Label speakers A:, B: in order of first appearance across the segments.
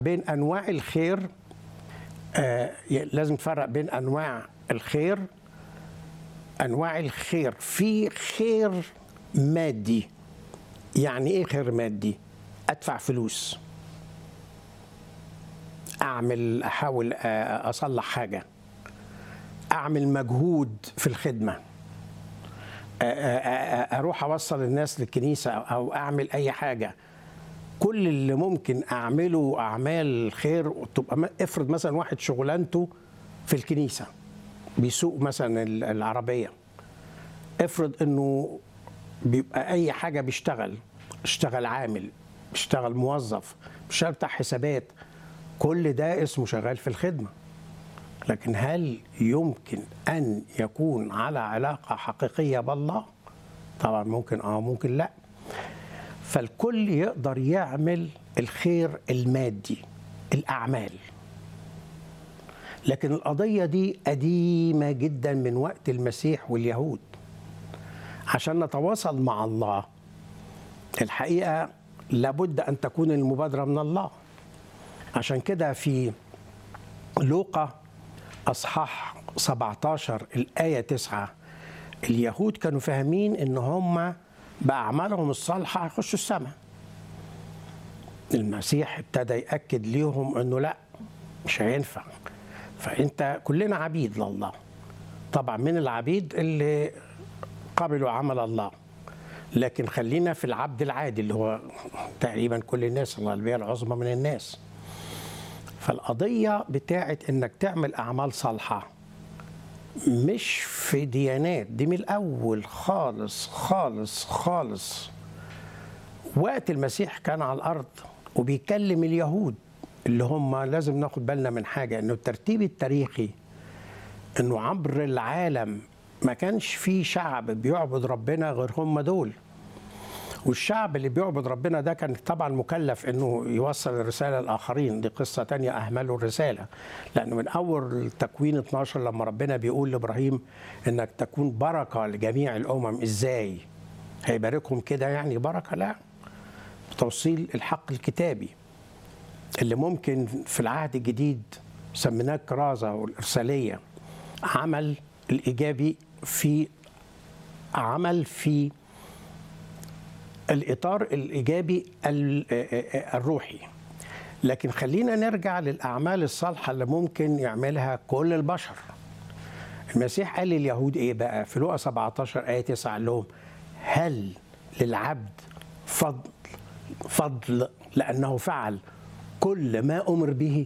A: بين انواع الخير آه لازم تفرق بين انواع الخير انواع الخير في خير مادي يعني ايه خير مادي ادفع فلوس اعمل احاول آه، اصلح حاجه اعمل مجهود في الخدمه آه، آه، آه، اروح اوصل الناس للكنيسه او اعمل اي حاجه كل اللي ممكن اعمله اعمال خير تبقى م- افرض مثلا واحد شغلانته في الكنيسه بيسوق مثلا ال- العربيه افرض انه بيبقى اي حاجه بيشتغل اشتغل عامل بيشتغل موظف بيشتغل بتاع حسابات كل ده اسمه شغال في الخدمه لكن هل يمكن ان يكون على علاقه حقيقيه بالله طبعا ممكن اه ممكن لا فالكل يقدر يعمل الخير المادي الاعمال لكن القضيه دي قديمه جدا من وقت المسيح واليهود عشان نتواصل مع الله الحقيقه لابد ان تكون المبادره من الله عشان كده في لوقا اصحاح 17 الايه 9 اليهود كانوا فاهمين ان هم باعمالهم الصالحه هيخشوا السماء المسيح ابتدى ياكد ليهم انه لا مش هينفع فانت كلنا عبيد لله طبعا من العبيد اللي قبلوا عمل الله لكن خلينا في العبد العادي اللي هو تقريبا كل الناس الغالبيه العظمى من الناس فالقضيه بتاعت انك تعمل اعمال صالحه مش في ديانات دي من الاول خالص خالص خالص وقت المسيح كان على الارض وبيكلم اليهود اللي هم لازم ناخد بالنا من حاجه انه الترتيب التاريخي انه عبر العالم ما كانش في شعب بيعبد ربنا غير هم دول والشعب اللي بيعبد ربنا ده كان طبعا مكلف انه يوصل الرساله للاخرين دي قصه تانية اهملوا الرساله لانه من اول تكوين 12 لما ربنا بيقول لابراهيم انك تكون بركه لجميع الامم ازاي هيباركهم كده يعني بركه لا توصيل الحق الكتابي اللي ممكن في العهد الجديد سميناه الكرازه والارساليه عمل الايجابي في عمل في الاطار الايجابي ال- الروحي لكن خلينا نرجع للاعمال الصالحه اللي ممكن يعملها كل البشر المسيح قال لليهود ايه بقى في لوقا 17 ايه 9 قال لهم هل للعبد فضل فضل لانه فعل كل ما امر به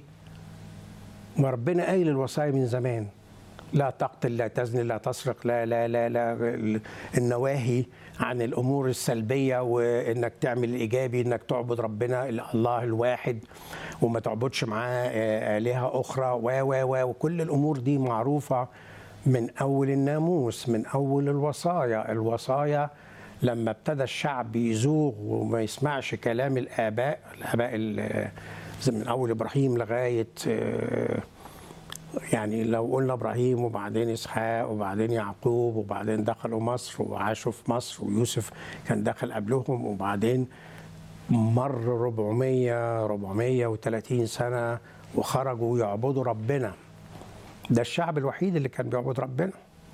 A: وربنا قايل الوصايا من زمان لا تقتل لا تزني لا تسرق لا لا لا لا النواهي عن الامور السلبيه وانك تعمل الايجابي انك تعبد ربنا الله الواحد وما تعبدش معاه آه، الهه اخرى و و و وكل الامور دي معروفه من اول الناموس من اول الوصايا الوصايا لما ابتدى الشعب يزوغ وما يسمعش كلام الاباء الاباء ال- زي من اول ابراهيم لغايه آه، يعني لو قلنا ابراهيم وبعدين اسحاق وبعدين يعقوب وبعدين دخلوا مصر وعاشوا في مصر ويوسف كان دخل قبلهم وبعدين مر 400 430 سنه وخرجوا يعبدوا ربنا ده الشعب الوحيد اللي كان بيعبد ربنا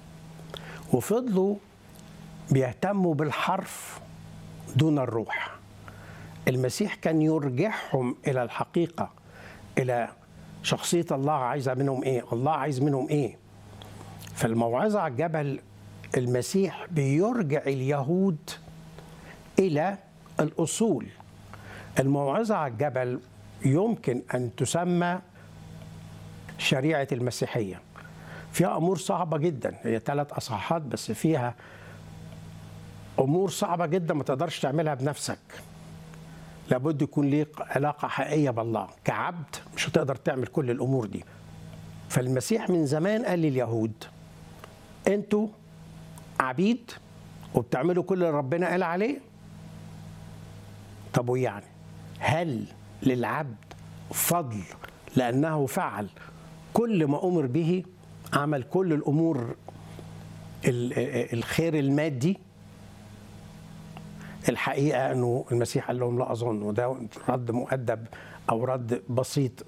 A: وفضلوا بيهتموا بالحرف دون الروح المسيح كان يرجعهم الى الحقيقه الى شخصيه الله عايزه منهم ايه الله عايز منهم ايه فالموعظه على الجبل المسيح بيرجع اليهود الى الاصول الموعظه على الجبل يمكن ان تسمى شريعه المسيحيه فيها امور صعبه جدا هي ثلاث اصحاحات بس فيها امور صعبه جدا ما تقدرش تعملها بنفسك لابد يكون ليك علاقه حقيقيه بالله كعبد مش هتقدر تعمل كل الامور دي فالمسيح من زمان قال لليهود انتوا عبيد وبتعملوا كل اللي ربنا قال عليه طب ويعني هل للعبد فضل لانه فعل كل ما امر به عمل كل الامور ال- الخير المادي الحقيقه انه المسيح قال لهم لا اظن وده رد مؤدب او رد بسيط